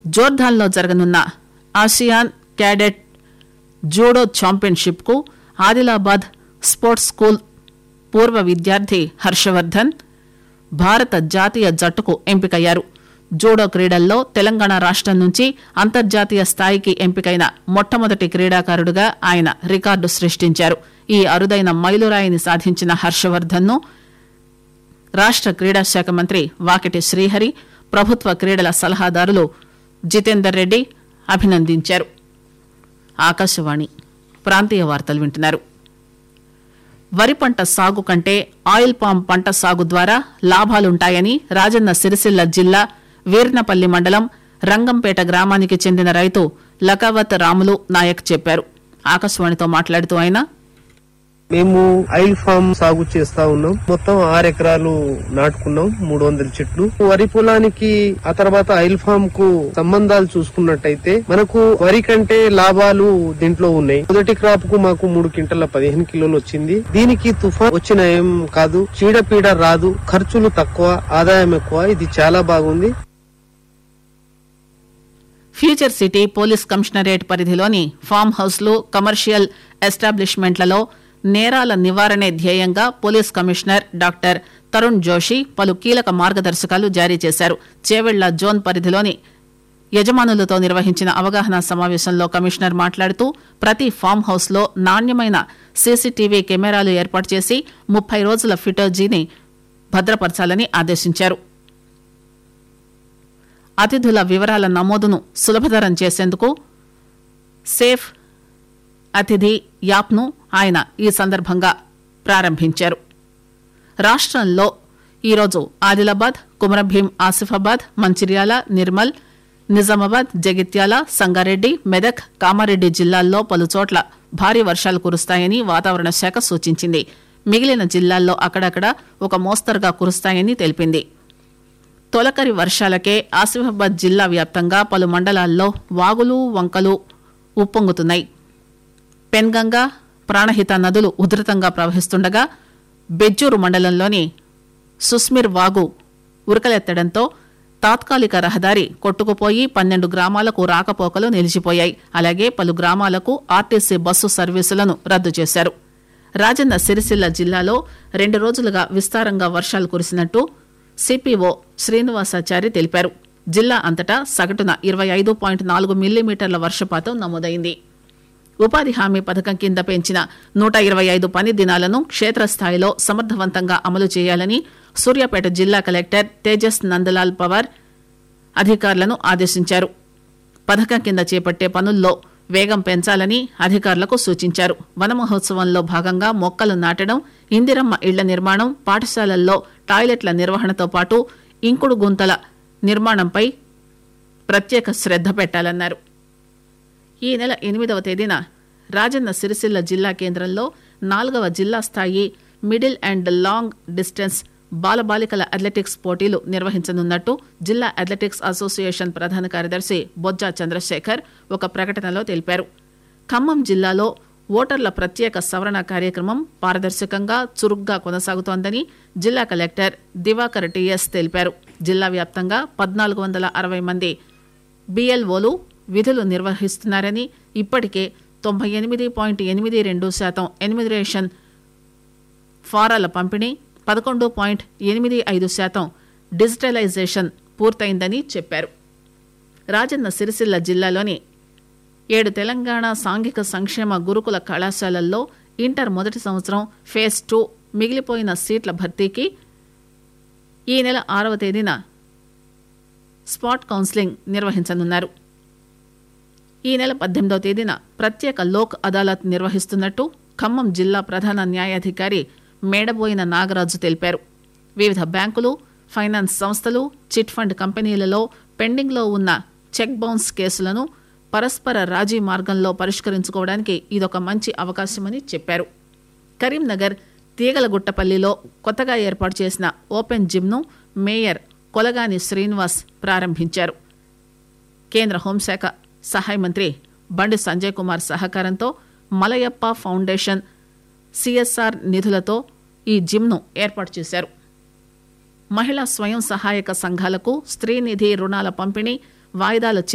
జోర్ధాన్లో జరగనున్న ASEAN cadet judo championship కు Adilabad sports school పూర్వ విద్యార్థి హర్షవర్ధన్ భారత జాతీయ జట్టుకు ఎంపికయ్యారు జూడో క్రీడల్లో తెలంగాణ రాష్టం నుంచి అంతర్జాతీయ స్థాయికి ఎంపికైన మొట్టమొదటి క్రీడాకారుడుగా ఆయన రికార్డు సృష్టించారు ఈ అరుదైన మైలురాయిని సాధించిన హర్షవర్ధన్ ను రాష్ట క్రీడా శాఖ మంత్రి వాకిటి శ్రీహరి ప్రభుత్వ క్రీడల సలహాదారులు జితేందర్ రెడ్డి అభినందించారు ఆకాశవాణి ప్రాంతీయ వార్తలు వింటున్నారు వరి పంట సాగు కంటే ఆయిల్ పామ్ పంట సాగు ద్వారా లాభాలుంటాయని రాజన్న సిరిసిల్ల జిల్లా వీర్నపల్లి మండలం రంగంపేట గ్రామానికి చెందిన రైతు లకావత్ రాములు నాయక్ చెప్పారు ఆకాశవాణితో మాట్లాడుతూ ఆయన మేము ఆయిల్ ఫామ్ సాగు చేస్తా ఉన్నాం మొత్తం ఆరు ఎకరాలు నాటుకున్నాం మూడు వందల చెట్లు వరి పొలానికి ఆ తర్వాత ఆయిల్ ఫామ్ కు సంబంధాలు చూసుకున్నట్టయితే మనకు వరి కంటే లాభాలు దీంట్లో ఉన్నాయి మొదటి క్రాప్ కు మాకు మూడు క్వింటల పదిహేను కిలోలు వచ్చింది దీనికి తుఫాన్ వచ్చిన ఏం కాదు చీడపీడ రాదు ఖర్చులు తక్కువ ఆదాయం ఎక్కువ ఇది చాలా బాగుంది ఫ్యూచర్ సిటీ పోలీస్ కమిషనరేట్ పరిధిలోని ఫామ్ హౌస్లు కమర్షియల్ ఎస్టాబ్లిష్మెంట్లలో నేరాల నివారణే ధ్యేయంగా police commissioner doctor Tarun Joshi పలు కీలక మార్గదర్శకాలు జారీ చేశారు చేవెళ్ల జోన్ పరిధిలోని యజమానులతో నిర్వహించిన అవగాహన సమావేశంలో కమిషనర్ మాట్లాడుతూ ప్రతి ఫామ్ హౌస్ లో నాణ్యమైన సీసీటీవీ కెమెరాలు ఏర్పాటు చేసి ముప్పై రోజుల ఫిటోజీని భద్రపరచాలని ఆదేశించారు అతిథుల వివరాల నమోదును సులభతరం చేసేందుకు సేఫ్ అతిథి యాప్ను ఆయన ఈ సందర్భంగా ప్రారంభించారు రాష్ట్రంలో ఈరోజు ఆదిలాబాద్ కుమరంభీం ఆసిఫాబాద్ మంచిర్యాల నిర్మల్ నిజామాబాద్ జగిత్యాల సంగారెడ్డి మెదక్ కామారెడ్డి జిల్లాల్లో పలుచోట్ల భారీ వర్షాలు కురుస్తాయని వాతావరణ శాఖ సూచించింది మిగిలిన జిల్లాల్లో అక్కడక్కడ ఒక మోస్తరుగా కురుస్తాయని తెలిపింది తొలకరి వర్షాలకే ఆసిఫాబాద్ జిల్లా వ్యాప్తంగా పలు మండలాల్లో వాగులు వంకలు ఉప్పొంగుతున్నాయి పెన్గంగా ప్రాణహిత నదులు ఉధృతంగా ప్రవహిస్తుండగా బెజ్జూరు మండలంలోని సుస్మిర్ వాగు ఉరకలెత్తడంతో తాత్కాలిక రహదారి కొట్టుకుపోయి పన్నెండు గ్రామాలకు రాకపోకలు నిలిచిపోయాయి అలాగే పలు గ్రామాలకు ఆర్టీసీ బస్సు సర్వీసులను రద్దు చేశారు రాజన్న సిరిసిల్ల జిల్లాలో రెండు రోజులుగా విస్తారంగా వర్షాలు కురిసినట్టు సిపిఓ శ్రీనివాసాచారి తెలిపారు జిల్లా అంతటా సగటున ఇరవై ఐదు పాయింట్ నాలుగు మిల్లీమీటర్ల వర్షపాతం నమోదైంది ఉపాధి హామీ పథకం కింద పెంచిన నూట ఇరవై ఐదు పని దినాలను క్షేత్రస్థాయిలో సమర్థవంతంగా అమలు చేయాలని సూర్యాపేట జిల్లా కలెక్టర్ తేజస్ నందలాల్ పవార్ అధికారులను ఆదేశించారు పథకం కింద చేపట్టే పనుల్లో వేగం పెంచాలని అధికారులకు సూచించారు వన మహోత్సవంలో భాగంగా మొక్కలు నాటడం ఇందిరమ్మ ఇళ్ల నిర్మాణం పాఠశాలల్లో టాయిలెట్ల నిర్వహణతో పాటు ఇంకుడు గుంతల నిర్మాణంపై ప్రత్యేక శ్రద్ధ పెట్టాలన్నారు ఈ నెల ఎనిమిదవ తేదీన రాజన్న సిరిసిల్ల జిల్లా కేంద్రంలో నాలుగవ జిల్లా స్థాయి మిడిల్ అండ్ లాంగ్ డిస్టెన్స్ బాలబాలికల అథ్లెటిక్స్ పోటీలు నిర్వహించనున్నట్టు జిల్లా అథ్లెటిక్స్ అసోసియేషన్ ప్రధాన కార్యదర్శి బొజ్జా చంద్రశేఖర్ ఒక ప్రకటనలో తెలిపారు ఖమ్మం జిల్లాలో ఓటర్ల ప్రత్యేక సవరణ కార్యక్రమం పారదర్శకంగా చురుగ్గా కొనసాగుతోందని జిల్లా కలెక్టర్ దివాకర్ టీఎస్ తెలిపారు జిల్లా వ్యాప్తంగా పద్నాలుగు వందల అరవై మంది బిఎల్ఓలు విధులు నిర్వహిస్తున్నారని ఇప్పటికే తొంభై ఎనిమిది పాయింట్ ఎనిమిది రెండు శాతం ఎనిమిదిరేషన్ ఫారాల పంపిణీ పదకొండు పాయింట్ ఎనిమిది ఐదు శాతం డిజిటలైజేషన్ పూర్తయిందని చెప్పారు రాజన్న సిరిసిల్ల జిల్లాలోని ఏడు తెలంగాణ సాంఘిక సంక్షేమ గురుకుల కళాశాలల్లో ఇంటర్ మొదటి సంవత్సరం ఫేజ్ టూ మిగిలిపోయిన సీట్ల భర్తీకి ఈ నెల ఆరవ తేదీన స్పాట్ కౌన్సిలింగ్ నిర్వహించనున్నారు ఈ నెల పద్దెనిమిదవ తేదీన ప్రత్యేక లోక్ అదాలత్ నిర్వహిస్తున్నట్టు ఖమ్మం జిల్లా ప్రధాన న్యాయాధికారి మేడబోయిన నాగరాజు తెలిపారు వివిధ బ్యాంకులు ఫైనాన్స్ సంస్థలు చిట్ ఫండ్ కంపెనీలలో పెండింగ్లో ఉన్న చెక్ బౌన్స్ కేసులను పరస్పర రాజీ మార్గంలో పరిష్కరించుకోవడానికి ఇదొక మంచి అవకాశమని చెప్పారు కరీంనగర్ తీగలగుట్టపల్లిలో కొత్తగా ఏర్పాటు చేసిన ఓపెన్ జిమ్ను మేయర్ కొలగాని శ్రీనివాస్ ప్రారంభించారు కేంద్ర హోంశాఖ సహాయ మంత్రి బండి సంజయ్ కుమార్ సహకారంతో మలయప్ప ఫౌండేషన్ సిఎస్ఆర్ నిధులతో ఈ జిమ్ను ఏర్పాటు చేశారు మహిళా స్వయం సహాయక సంఘాలకు స్త్రీనిధి రుణాల పంపిణీ వాయిదాల